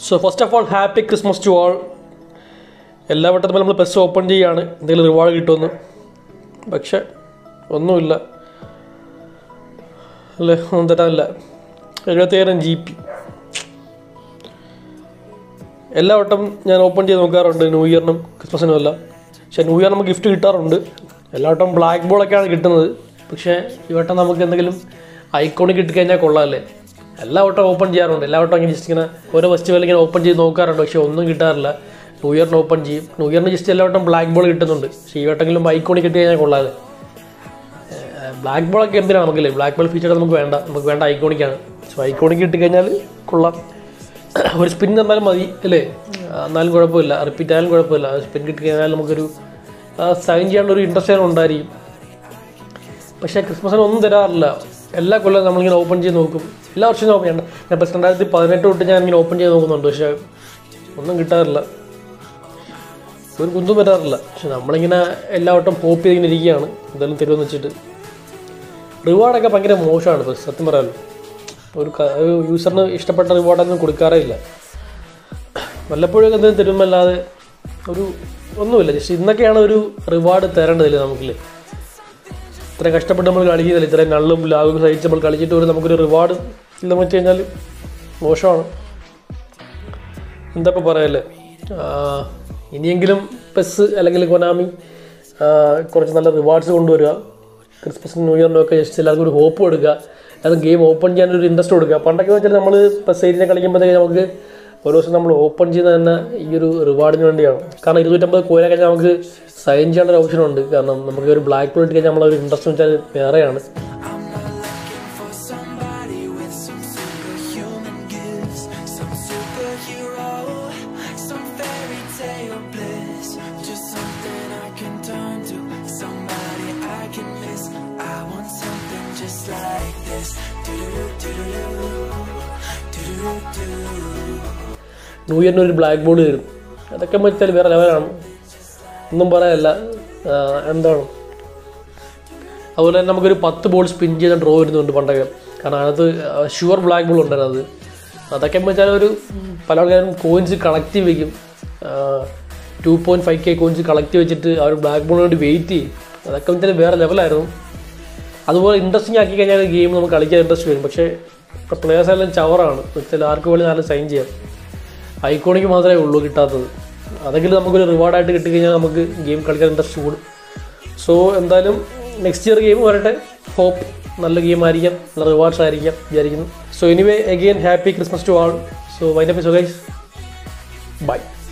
So first of all happy Christmas to all എല്ലാ വട്ടത്തും നമ്മൾ പെസ് ഓപ്പൺ ചെയ്യുകയാണ് എന്തെങ്കിലും റിവാർഡ് കിട്ടുമെന്ന് പക്ഷെ ഒന്നുമില്ല അല്ലേ ഒന്നും തരാനില്ല എഴുപത്തിയായിരം ജി പി എല്ലാ വട്ടം ഞാൻ ഓപ്പൺ ചെയ്ത് നോക്കാറുണ്ട് ന്യൂ ഇയറിനും ക്രിസ്മസിനും എല്ലാം പക്ഷേ ന്യൂ ഇയർ നമുക്ക് ഗിഫ്റ്റ് കിട്ടാറുണ്ട് എല്ലാ വട്ടം ബ്ലാക്ക് ബോളൊക്കെയാണ് കിട്ടുന്നത് പക്ഷേ ഈ വട്ടം നമുക്ക് എന്തെങ്കിലും ഐക്കോണിക് കിട്ടിക്കഴിഞ്ഞാൽ കൊള്ളാമല്ലേ എല്ലാ വട്ടം ഓപ്പൺ ചെയ്യാറുണ്ട് എല്ലാ വട്ടം ഇങ്ങനെ ജസ്റ്റ് ഇങ്ങനെ ഓരോ ഫെസ്റ്റിവൽ ഇങ്ങനെ ഓപ്പൺ ചെയ്ത് നോക്കാറുണ്ട് പക്ഷേ ഒന്നും കിട്ടാറില്ല ന്യൂ ഇയറിന് ഓപ്പൺ ചെയ്യും ന്യൂ ഇയറിന് ജസ്റ്റ് എല്ലാ വട്ടം ബ്ലാക്ക് ബോൾ കിട്ടുന്നുണ്ട് പക്ഷേ ഈ വട്ടെങ്കിലും ഐക്കോണിക് കിട്ടി കഴിഞ്ഞാൽ കൊള്ളാതെ ബ്ലാക്ക് ബോളൊക്കെ എന്തിനാണ് നമുക്കില്ലേ ബ്ലാക്ക് ബോൾ ഫീച്ചർ നമുക്ക് വേണ്ട നമുക്ക് വേണ്ട ഐക്കോണിക്കാണ് സോ ഐക്കോണിക് കിട്ടിക്കഴിഞ്ഞാൽ കൊള്ളാം ഒരു സ്പിൻ തന്നാലും മതി അല്ലേ ആ, എന്നാലും കുഴപ്പമില്ല റിപ്പീറ്റ് ആയാലും കുഴപ്പമില്ല സ്പിൻ കിട്ടിക്കഴിഞ്ഞാൽ നമുക്കൊരു സൈൻ ചെയ്യാനുള്ള ഒരു ഇൻട്രസ്റ്റ് ഉണ്ടായിരിക്കും പക്ഷേ ക്രിസ്മസിന് ഒന്നും തരാറില്ല എല്ലാ കൊല്ലം നമ്മളിങ്ങനെ ഓപ്പൺ ചെയ്ത് നോക്കും എല്ലാ വർഷവും ഓപ്പൺ ചെയ്യണ്ട ഞാൻ ഇപ്പോൾ രണ്ടായിരത്തി പതിനെട്ട് തൊട്ട് ഞാൻ ഇങ്ങനെ ഓപ്പൺ ചെയ്ത് നോക്കുന്നുണ്ട് പക്ഷേ ഒന്നും കിട്ടാറില്ല ഒരു കുന്തും വരാറില്ല പക്ഷെ നമ്മളിങ്ങനെ എല്ലാ വട്ടം ഹോപ്പ് ചെയ്തിങ്ങനെ ഇരിക്കുകയാണ് എന്തായാലും തരുമെന്ന് വെച്ചിട്ട് റിവാർഡൊക്കെ ഭയങ്കര മോശമാണ് ഇപ്പോൾ സത്യം പറയാമല്ലോ ഒരു ക- ഒരു യൂസറിന് ഇഷ്ടപ്പെട്ട റിവാർഡൊന്നും കൊടുക്കാറേ ഇല്ല വല്ലപ്പോഴും എന്തെങ്കിലും തരുമല്ലാതെ ഒരു ഒന്നുമില്ല ജസ്റ്റ് ഇന്നൊക്കെയാണ് ഒരു റിവാർഡ് തരേണ്ടതില്ലേ നമുക്കില്ലേ ഇത്രയും കഷ്ടപ്പെട്ട് നമ്മൾ കളിക്കുന്നില്ല ഇത്രയും നള്ളും ലാഗും സഹിച്ച് നമ്മൾ കളിച്ചിട്ട് ഒരു നമുക്കൊരു റിവാർഡ് ഇല്ലെന്ന് വെച്ച് കഴിഞ്ഞാൽ മോശമാണ് എന്താ ഇപ്പോൾ പറയല്ലേ ആ, ഇനിയെങ്കിലും പെസ് അല്ലെങ്കിൽ കൊനാമി ആ, കുറച്ച് നല്ല റിവാർഡ്സ് കൊണ്ടുവരിക ക്രിസ്മസിനും ന്യൂ ഇയറിനും ഒക്കെ ജസ്റ്റ് എല്ലാവർക്കും ഒരു ഹോപ്പ് കൊടുക്കുക അത് ഗെയിം ഓപ്പൺ ചെയ്യാനൊരു ഇൻട്രസ്റ്റ് കൊടുക്കുക പണ്ടൊക്കെ വെച്ചാൽ നമ്മൾ പെസ് ഏരിയ കളിക്കുമ്പോഴത്തേക്ക് നമുക്ക് ഓരോ ദിവസം നമ്മൾ ഓപ്പൺ ചെയ്യുന്നത് തന്നെ ഈ ഒരു റിവാർഡിന് വേണ്ടിയാണ് കാരണം ഇരുന്നൂറ്റമ്പത് കോയിനെ കഴിഞ്ഞാൽ നമുക്ക് സൈൻ ചെയ്യാനുള്ള ഒരു ഓപ്ഷൻ ഉണ്ട് കാരണം നമുക്ക് ഒരു ബ്ലാക്ക് ബോൾ ഇട്ട് കഴിഞ്ഞാൽ നമ്മളൊരു ഇൻട്രസ്റ്റ് വെച്ചാൽ വേറെയാണ് for somebody with some superhuman gifts, some superhero, some fairy tale bliss, just something I can turn to, somebody I can miss. I want something just like this. Do-do-do, do-do-do, do-do-do. New ഇയറിന് ഒരു black board തരും അതൊക്കെ വെച്ചാൽ വേറെ ലെവലാണ് ഒന്നും പറയാനല്ല ആ, എന്താണ് അതുപോലെ തന്നെ നമുക്കൊരു പത്ത് ബോൾ സ്പിൻ ചെയ്ത ഡ്രോ വരുന്നുണ്ട് പണ്ടൊക്കെ കാരണം അതിനകത്ത് ഷുവർ ബ്ലാക്ക് ബോൾ ഉണ്ടായിരുന്നു അത് അതൊക്കെ വെച്ചാൽ ഒരു പല ആൾക്കാരും കോയിൻസ് കളക്ട് ചെയ്ത് വെക്കും two point five K coins collect വെച്ചിട്ട് ആ ഒരു ബ്ലാക്ക് ബോളിന് വേണ്ടി വെയിറ്റ് ചെയ്യും അതൊക്കെ വെച്ചാൽ വേറെ ലെവലായിരുന്നു അതുപോലെ ഇൻട്രസ്റ്റിംഗ് ആക്കി കഴിഞ്ഞാൽ ഗെയിം നമുക്ക് കളിക്കാൻ ഇൻട്രസ്റ്റ് വരും പക്ഷേ ഇപ്പോൾ പ്ലേയേഴ്സ് എല്ലാം ചവറാണ് വെച്ചാൽ ആർക്ക് വേണ്ടി നല്ല സൈൻ ചെയ്യാം ഐക്കോണിക്ക് മാത്രമേ ഉള്ളൂ കിട്ടാത്തത് അതെങ്കിലും നമുക്കൊരു റിവാർഡായിട്ട് കിട്ടിക്കഴിഞ്ഞാൽ നമുക്ക് ഗെയിം കളിക്കാൻ ഇൻട്രസ്റ്റ് കൂടും സോ എന്തായാലും നെക്സ്റ്റ് ഇയർ ഗെയിം വരട്ടെ ഹോപ്പ് നല്ല ഗെയിം ആയിരിക്കാം നല്ല റിവാർഡ്സ് ആയിരിക്കാം വിചാരിക്കുന്നു so anyway again happy Christmas to all so wind up so guys by